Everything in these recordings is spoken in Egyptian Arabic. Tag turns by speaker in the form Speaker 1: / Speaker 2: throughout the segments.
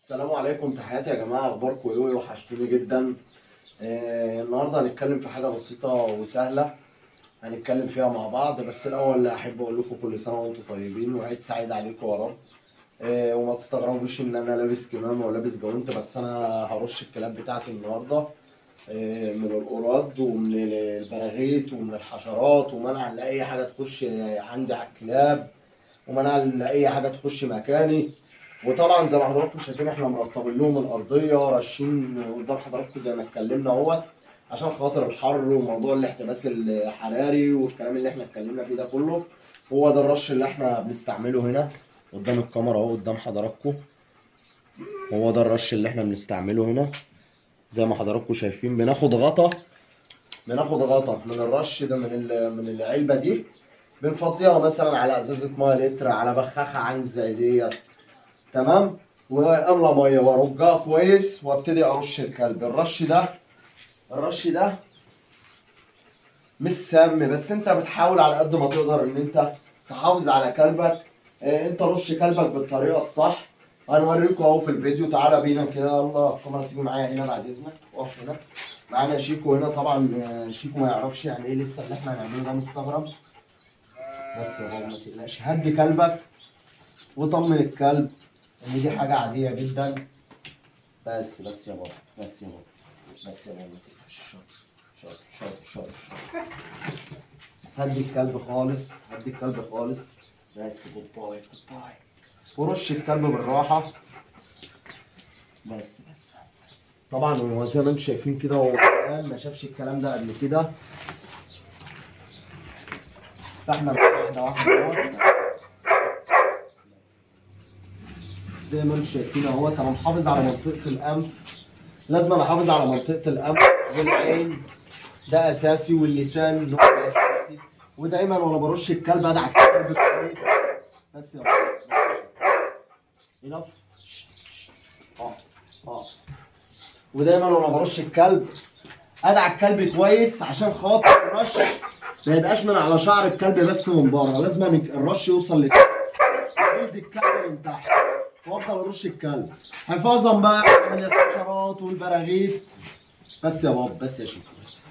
Speaker 1: السلام عليكم تحياتي يا جماعة أخباركم إيه وحشتوني جدا آه النهاردة هنتكلم في حاجة بسيطة وسهلة هنتكلم فيها مع بعض بس الأول أحب أقول لكم كل سنة وأنتم طيبين وعيد سعيد عليكم يا رب آه وما تستغربوش إن أنا لابس كمامة ولابس جوانت بس أنا هرش الكلاب بتاعتي النهاردة آه من القراد ومن البراغيث ومن الحشرات ومنع لأي حاجة تخش عندي على الكلاب ومنع لأي حاجة تخش مكاني وطبعا زي ما حضراتكم شايفين احنا مرطبين لهم الارضيه راشين قدام حضراتكم زي ما اتكلمنا اهوت عشان خاطر الحر وموضوع الاحتباس الحراري والكلام اللي احنا اتكلمنا فيه ده كله هو ده الرش اللي احنا بنستعمله هنا قدام الكاميرا اهو قدام حضراتكم هو ده الرش اللي احنا بنستعمله هنا زي ما حضراتكم شايفين بناخد غطا بناخد غطا من الرش ده من ال- من العلبه دي بنفضيها مثلا على ازازه ميه لتر على بخاخه عن زي ديت تمام واملى ميه وارجها كويس وابتدي ارش الكلب الرش ده الرش ده مش سام بس انت بتحاول على قد ما تقدر ان انت تحافظ على كلبك اه انت رش كلبك بالطريقه الصح هنوريكم اهو في الفيديو تعالى بينا كده يلا الكاميرا تيجي معايا هنا بعد اذنك اقف هنا معانا شيكو هنا طبعا اه، شيكو ما يعرفش يعني ايه لسه اللي احنا هنعمله ده مستغرب بس يا بابا ما تقلقش هدي كلبك وطمن الكلب ان دي حاجه عاديه جدا بس بس يا بابا بس يا بابا بس يا بابا ما تقلقش شاطر شاطر شاطر شاطر شاطر هدي الكلب خالص هدي الكلب خالص بس جود باي جود باي ورش الكلب بالراحه بس بس بس طبعا هو زي ما انتم شايفين كده هو كمان ما شافش الكلام ده قبل كده فاحنا واحده واحده اهوت. زي ما انتم شايفين اهوت انا محافظ على منطقه الانف لازم انا احافظ على منطقه الانف والعين ده اساسي واللسان نوع اساسي ودايما وانا برش الكلب ادعك الكلب كويس بس يا انف اه اه ودايما وانا برش الكلب ادعك الكلب كويس عشان خاطر الرش ما يبقاش من على شعر الكلب بس من بره لازم الرش يوصل لجلد الكلب من تحت وافضل ارش الكلب حفاظا بقى من الحشرات والبراغيث بس يا بابا بس يا شيخ بس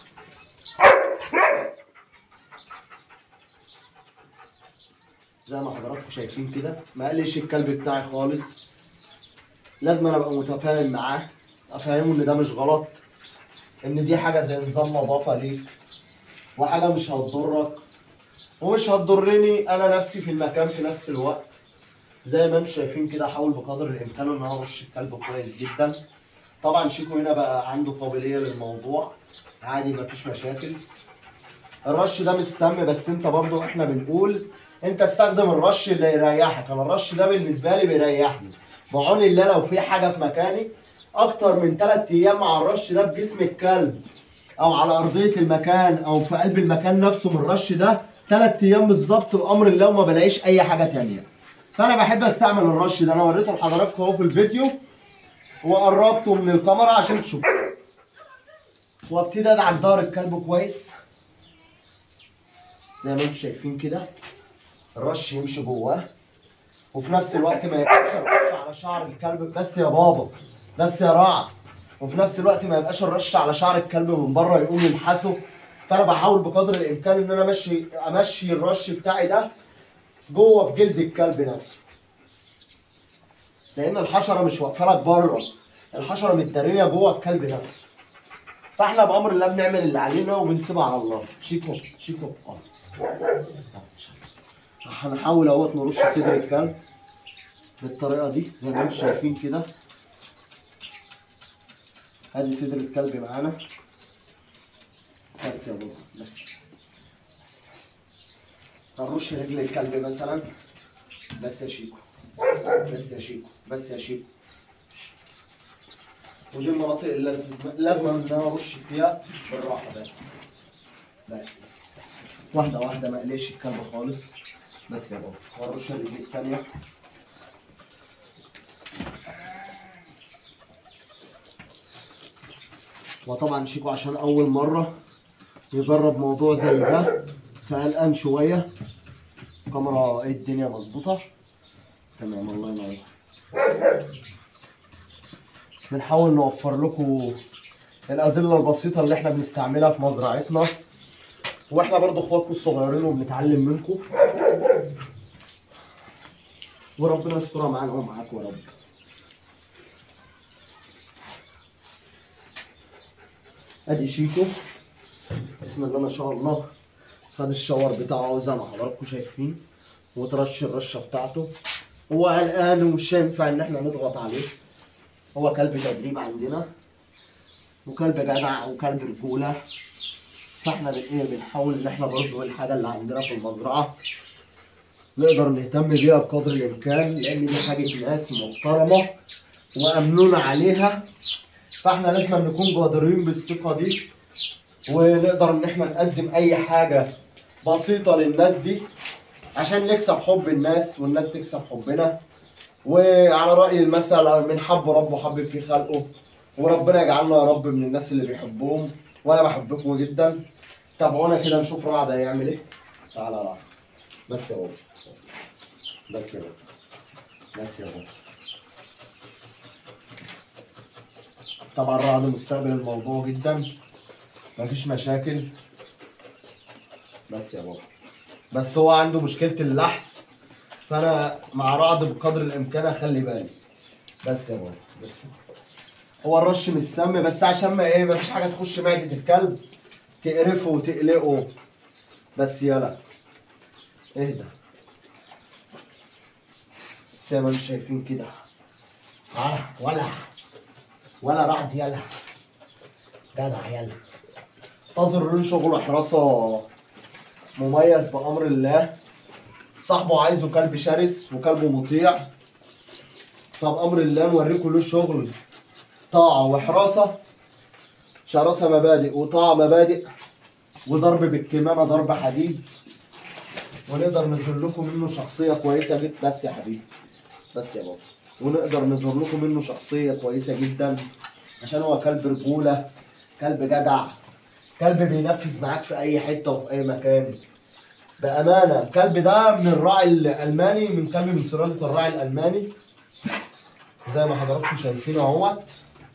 Speaker 1: زي ما حضراتكم شايفين كده ما قلش الكلب بتاعي خالص لازم انا ابقى متفاهم معاه افهمه ان ده مش غلط ان دي حاجه زي نظام نظافه ليك وحاجه مش هتضرك ومش هتضرني انا نفسي في المكان في نفس الوقت زي ما انتم شايفين كده احاول بقدر الامكان ان انا ارش الكلب كويس جدا طبعا شيكو هنا بقى عنده قابليه للموضوع عادي مفيش مشاكل الرش ده مش سم بس انت برضو احنا بنقول انت استخدم الرش اللي يريحك انا الرش ده بالنسبه لي بيريحني بعون الله لو في حاجه في مكاني اكتر من 3 ايام مع الرش ده في جسم الكلب او على ارضيه المكان او في قلب المكان نفسه من الرش ده 3 ايام بالظبط بامر الله وما بلاقيش اي حاجه تانية فانا بحب استعمل الرش ده انا وريته لحضراتكم اهو في الفيديو وقربته من الكاميرا عشان تشوفوا وابتدي ادعك ظهر الكلب كويس زي ما انتم شايفين كده الرش يمشي جواه وفي نفس الوقت ما يبقاش الرش على شعر الكلب بس يا بابا بس يا راعي وفي نفس الوقت ما يبقاش الرش على شعر الكلب من بره يقوم يلحسه فانا بحاول بقدر الامكان ان انا امشي امشي الرش بتاعي ده جوه في جلد الكلب نفسه لان الحشره مش واقفه لك بره الحشره متداريه جوه الكلب نفسه فاحنا بامر الله بنعمل اللي علينا وبنسيبها على الله شيكو شيكو اه هنحاول اهوت نرش صدر الكلب بالطريقه دي زي ما انتم شايفين كده ادي صدر الكلب معانا بس يا بابا بس بس هنرش رجل الكلب مثلا بس يا شيكو بس يا شيكو بس يا شيكو ودي المناطق اللي لازم لازم ان انا ارش فيها بالراحه بس بس بس واحده واحده ما اقلقش الكلب خالص بس يا بابا وارش الرجل التانيه وطبعا شيكو عشان اول مره يجرب موضوع زي ده فقلقان شويه كاميرا ايه الدنيا مظبوطه تمام الله ينور بنحاول نوفر لكم الأدلة البسيطة اللي احنا بنستعملها في مزرعتنا واحنا برضو اخواتكم الصغيرين وبنتعلم منكم وربنا يسترها معانا ومعاكم يا رب ادي شيكو بسم الله ما شاء الله خد الشاور بتاعه زي ما حضراتكم شايفين وترش الرشه بتاعته هو قلقان ومش هينفع ان احنا نضغط عليه هو كلب تدريب عندنا وكلب جدع وكلب رجوله فاحنا بن- ايه بنحاول ان احنا برضه الحاجه اللي عندنا في المزرعه نقدر نهتم بيها بقدر الامكان لان دي حاجه ناس محترمه وامنون عليها فاحنا لازم نكون قادرين بالثقه دي ونقدر ان احنا نقدم اي حاجه بسيطه للناس دي عشان نكسب حب الناس والناس تكسب حبنا وعلى راي المثل من حب ربه حبب في خلقه وربنا يجعلنا يا رب من الناس اللي بيحبهم وانا بحبكم جدا تابعونا كده نشوف رعد هيعمل ايه تعالى يا رعد بس يا بابا بس. بس يا بابا بس يا بابا طبعا رعد مستقبل الموضوع جدا مفيش مشاكل بس يا بابا بس هو عنده مشكلة اللحس فأنا مع رعد بقدر الإمكان أخلي بالي بس يا بابا بس هو الرش مش سم بس عشان ما إيه مفيش حاجة تخش معدة الكلب تقرفه وتقلقه بس يلا اهدى زي ما انتم شايفين كده اه ولا ولا رعد يلا جدع يلا انتظر له شغل حراسة مميز بأمر الله صاحبه عايزه كلب شرس وكلبه مطيع طب أمر الله نوريكم له شغل طاعة وحراسة شراسة مبادئ وطاعة مبادئ وضرب بالكمامة ضرب حديد ونقدر نظهر لكم منه شخصية كويسة جدا بس يا حبيبي بس يا بابا ونقدر نظهر لكم منه شخصية كويسة جدا عشان هو كلب رجولة كلب جدع كلب بينفذ معاك في اي حته وفي اي مكان بامانه الكلب ده من الراعي الالماني من كلب من سلاله الراعي الالماني زي ما حضراتكم شايفين اهوت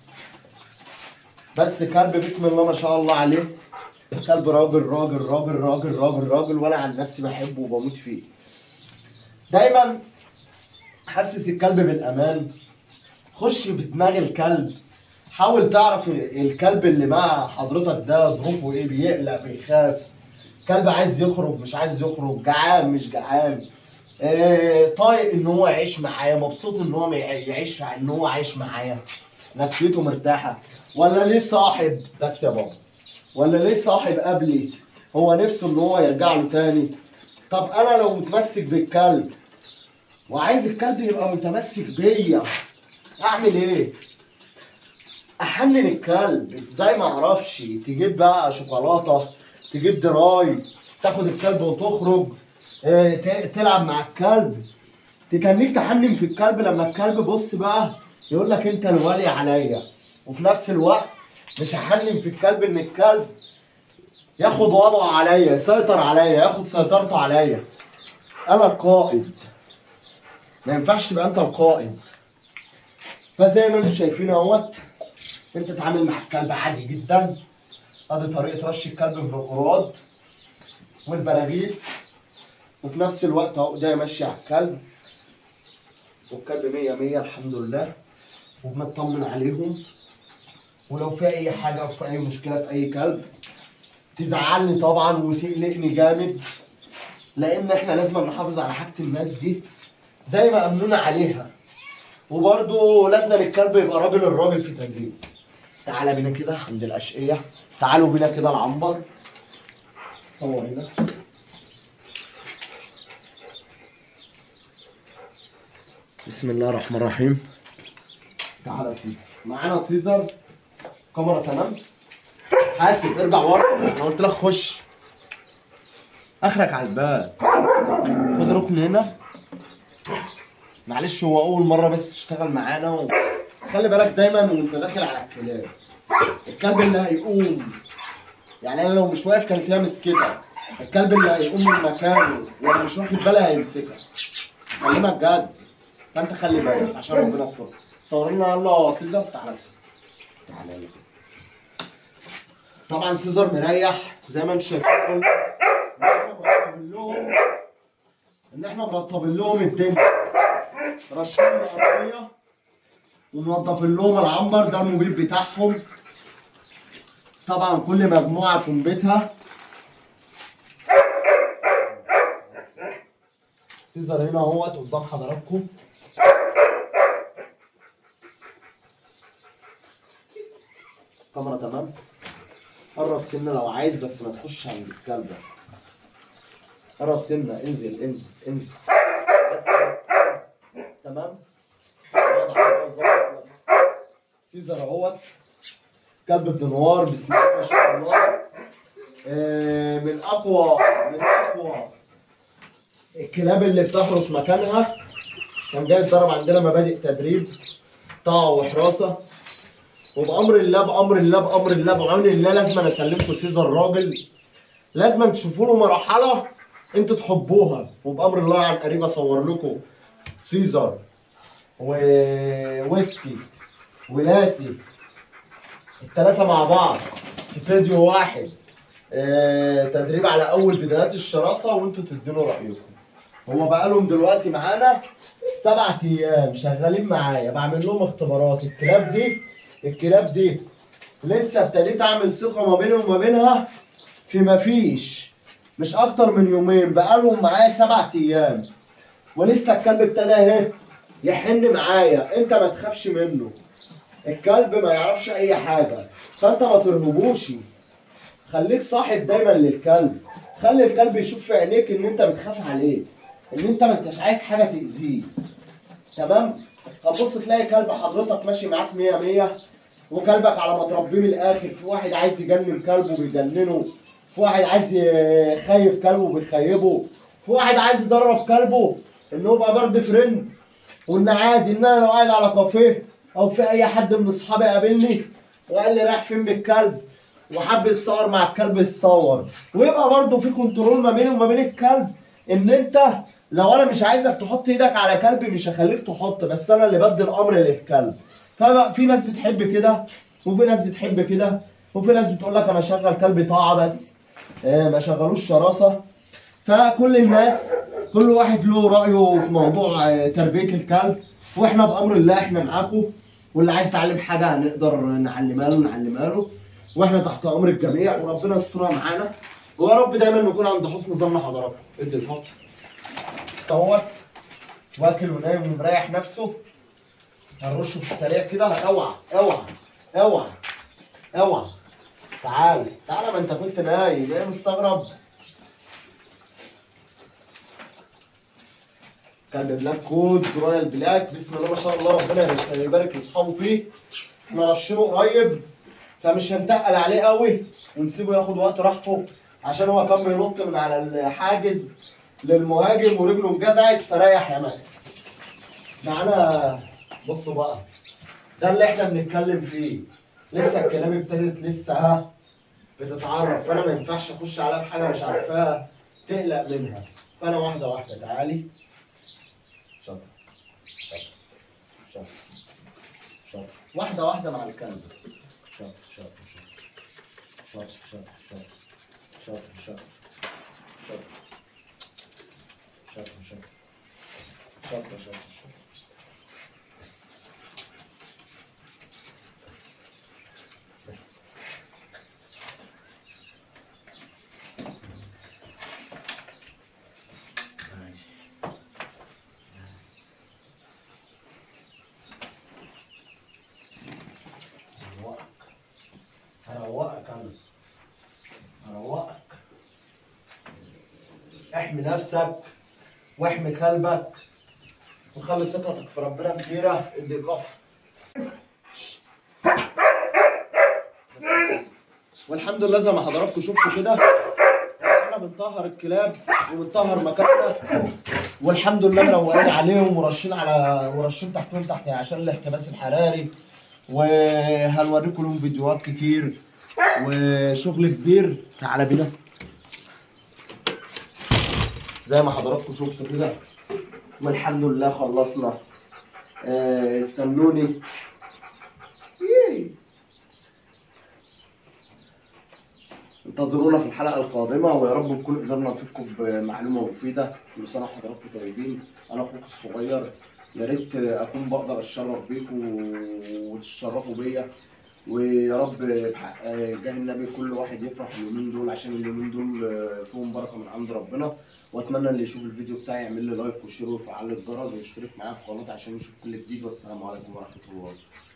Speaker 1: بس كلب بسم الله ما شاء الله عليه كلب راجل راجل راجل راجل راجل راجل وانا عن نفسي بحبه وبموت فيه دايما حسس الكلب بالامان خش بدماغ الكلب حاول تعرف الكلب اللي مع حضرتك ده ظروفه ايه بيقلق بيخاف كلب عايز يخرج مش عايز يخرج جعان مش جعان آه، طايق ان هو يعيش معايا مبسوط ان هو يع- يعيش ان هو عايش معايا نفسيته مرتاحه ولا ليه صاحب بس يا بابا ولا ليه صاحب قبلي هو نفسه ان هو يرجع له تاني طب انا لو متمسك بالكلب وعايز الكلب يبقى متمسك بيا اعمل ايه احنن الكلب ازاي ما اعرفش تجيب بقى شوكولاته تجيب دراي تاخد الكلب وتخرج اه، ت- تلعب مع الكلب تتنيك تحنن في الكلب لما الكلب بص بقى يقول لك انت الولي عليا وفي نفس الوقت مش هحنن في الكلب ان الكلب ياخد وضعه عليا يسيطر عليا ياخد سيطرته عليا انا القائد ما ينفعش تبقى انت القائد فزي ما انتم شايفين اهوت انت تتعامل مع الكلب عادي جدا ادي طريقه رش الكلب بالغراد والبراغيث وفي نفس الوقت اهو ده ماشي على الكلب والكلب مية مية الحمد لله وبنطمن عليهم ولو في اي حاجه او في اي مشكله في اي كلب تزعلني طبعا وتقلقني جامد لان احنا لازم نحافظ على حاجه الناس دي زي ما امنونا عليها وبرضه لازم الكلب يبقى راجل الراجل في تدريب تعالى بينا كده عند الاشقيه تعالوا بينا كده العنبر صور هنا بسم الله الرحمن الرحيم تعالى يا سيزر معانا سيزر كاميرا تمام حاسب ارجع ورا انا قلت لك خش اخرك على الباب خد ركن هنا معلش هو اول مره بس تشتغل معانا و... خلي بالك دايما وانت داخل على الكلاب الكلب اللي هيقوم يعني انا لو مش واقف كانت لامس كده الكلب اللي هيقوم من مكانه وانا مش واخد بالي هيمسكها كلمك جد فانت خلي بالك عشان ربنا يستر صور لنا يلا سيزر تعالى سيزر تعالى يلا طبعا سيزر مريح زي ما انتم شايفين ان احنا مرطبين لهم ان احنا مرطبين لهم الدنيا رشين الارضيه ومنضفين لهم العنبر ده المبيد بتاعهم طبعا كل مجموعه في بيتها سيزر هنا اهوت قدام حضراتكم كاميرا تمام قرب سنه لو عايز بس ما تخش عند الكلب ده قرب سنه انزل انزل انزل بس انزل. تمام واضح كده وظبط نفسك. سيزر اهوت كلب الدنوار بسم الله ما شاء الله آه، من اقوى من اقوى الكلاب اللي بتحرس مكانها كان جاي يتدرب عندنا مبادئ تدريب طاعة وحراسة وبأمر الله بأمر الله بأمر الله بعون الله لازم أنا أسلمكم سيزر راجل لازم تشوفوا له مرحلة أنتوا تحبوها وبأمر الله عن قريب أصور لكم سيزر وويسكي وناسي التلاتة مع بعض في فيديو واحد آه، تدريب على أول بدايات الشراسة وأنتوا تدينوا رأيكم هو بقالهم دلوقتي معانا سبعة ايام شغالين معايا بعمل لهم اختبارات الكلاب دي الكلاب دي لسه ابتديت اعمل ثقه ما بيني وما بينها في مفيش مش اكتر من يومين بقالهم معايا سبعة ايام ولسه الكلب ابتدى اهي يحن معايا انت ما تخافش منه الكلب ما يعرفش اي حاجه فانت ما ترهبوش خليك صاحب دايما للكلب خلي الكلب يشوف في عينيك ان انت بتخاف عليه ان انت ما انتش عايز حاجه تاذيه تمام هتبص تلاقي كلب حضرتك ماشي معاك 100 100 وكلبك على ما تربيه من الاخر في واحد عايز يجنن كلبه بيجننه في واحد عايز يخيب كلبه بيخيبه في واحد عايز يدرب كلبه ان هو يبقى برد فريند وان عادي ان انا لو قاعد على كافيه او في اي حد من اصحابي قابلني وقال لي رايح فين بالكلب وحب يتصور مع الكلب يتصور ويبقى برضه في كنترول ما بيني وما بين الكلب ان انت لو انا مش عايزك تحط ايدك على كلبي مش هخليك تحط بس انا اللي بدي الامر للكلب ففي ناس بتحب كده وفي ناس بتحب كده وفي ناس بتقول لك انا اشغل كلبي طاعه بس آه، ما شغلوش شراسه فكل الناس كل واحد له رايه في موضوع آه، تربيه الكلب واحنا بامر الله احنا معاكم واللي عايز يتعلم حاجه هنقدر نعلمها له نعلمها له واحنا تحت امر الجميع وربنا يسترها معانا ويا رب دايما نكون عند حسن ظن حضراتكم ادي الحط دوت واكل ونايم ومريح نفسه هنرشه في السريع كده اوعى اوعى اوعى اوعى تعال تعال ما انت كنت نايم ايه مستغرب كلب بلاك كود رويال بلاك بسم الله ما شاء الله ربنا يبارك لاصحابه فيه احنا رشينه قريب فمش هنتقل عليه قوي ونسيبه ياخد وقت راحته عشان هو كان بينط من على الحاجز للمهاجم ورجله انجزعت فريح يا ماكس معانا بصوا بقى ده اللي احنا بنتكلم فيه لسه الكلام ابتدت لسه ها بتتعرف فانا ما ينفعش اخش عليها بحاجه مش عارفاها تقلق منها فانا واحده واحده تعالي شاطر شاطر شاطر شاطر واحده واحده مع الكلب شاطر شاطر شاطر شاطر شاطر شاطر شاطر شاطر شاطر شاطر شاطر شاطر شاطر بس بس بس ماشي بس هروقك هروقك انا هروقك احمي نفسك واحمي كلبك وخلي ثقتك في ربنا كبيرة ادي كفر والحمد لله زي ما حضراتكم شفتوا كده احنا بنطهر الكلاب وبنطهر مكاننا والحمد لله مروقين عليهم ورشين على ورشين تحتهم تحت عشان الاحتباس الحراري وهنوريكم لهم فيديوهات كتير وشغل كبير تعالى بينا زي ما حضراتكم شفتوا كده والحمد لله خلصنا آه، استنوني ياي. انتظرونا في الحلقة القادمة ويا رب نكون قدرنا نفيدكم بمعلومة مفيدة كل سنة وحضراتكم طيبين أنا أخوك الصغير يا ريت أكون بقدر أتشرف بيكم وتتشرفوا بيا ويا رب بحق جاه النبي كل واحد يفرح اليومين دول عشان اليومين دول فيهم بركة من عند ربنا وأتمنى اللي يشوف الفيديو بتاعي يعمل لي لايك وشير ويفعل الجرس ويشترك معايا في قناتي عشان يشوف كل جديد والسلام عليكم ورحمة الله